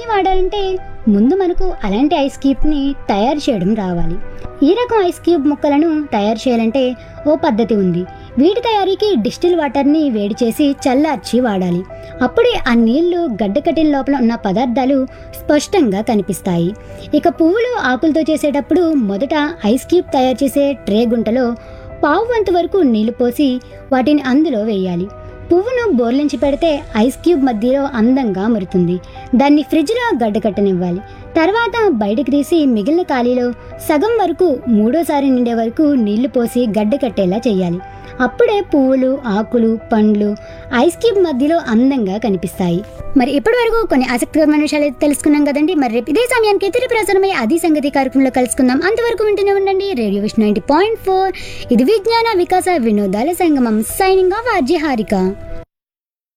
వాడాలంటే ముందు మనకు అలాంటి ఐస్ క్యూబ్ని తయారు చేయడం రావాలి ఈ రకం ఐస్ క్యూబ్ ముక్కలను తయారు చేయాలంటే ఓ పద్ధతి ఉంది వీటి తయారీకి డిస్టిల్ వాటర్ని వేడి చేసి చల్లార్చి వాడాలి అప్పుడే ఆ నీళ్లు గడ్డకట్టిన లోపల ఉన్న పదార్థాలు స్పష్టంగా కనిపిస్తాయి ఇక పువ్వులు ఆకులతో చేసేటప్పుడు మొదట ఐస్ క్యూబ్ తయారు చేసే ట్రే గుంటలో పావు వంతు వరకు నీళ్లు పోసి వాటిని అందులో వేయాలి పువ్వును బోర్లించి పెడితే ఐస్ క్యూబ్ మధ్యలో అందంగా మరుతుంది దాన్ని ఫ్రిడ్జ్లో గడ్డకట్టనివ్వాలి తర్వాత బయటకు తీసి మిగిలిన ఖాళీలో సగం వరకు మూడోసారి నిండే వరకు నీళ్లు పోసి గడ్డ కట్టేలా చేయాలి అప్పుడే పువ్వులు ఆకులు పండ్లు ఐస్ క్యూబ్ మధ్యలో అందంగా కనిపిస్తాయి మరి ఇప్పటి వరకు కొన్ని ఆసక్తికరమైన విషయాలు అయితే తెలుసుకున్నాం కదండి మరి రేపు ఇదే సమయానికి తిరిగి ప్రసారమై అది సంగతి కార్యక్రమంలో కలుసుకుందాం అంతవరకు వింటూనే ఉండండి రేడియో విష్ నైన్టీ పాయింట్ ఫోర్ ఇది విజ్ఞాన వికాస వినోదాల సంగమం సైనింగ్ ఆఫ్ ఆర్జే హారిక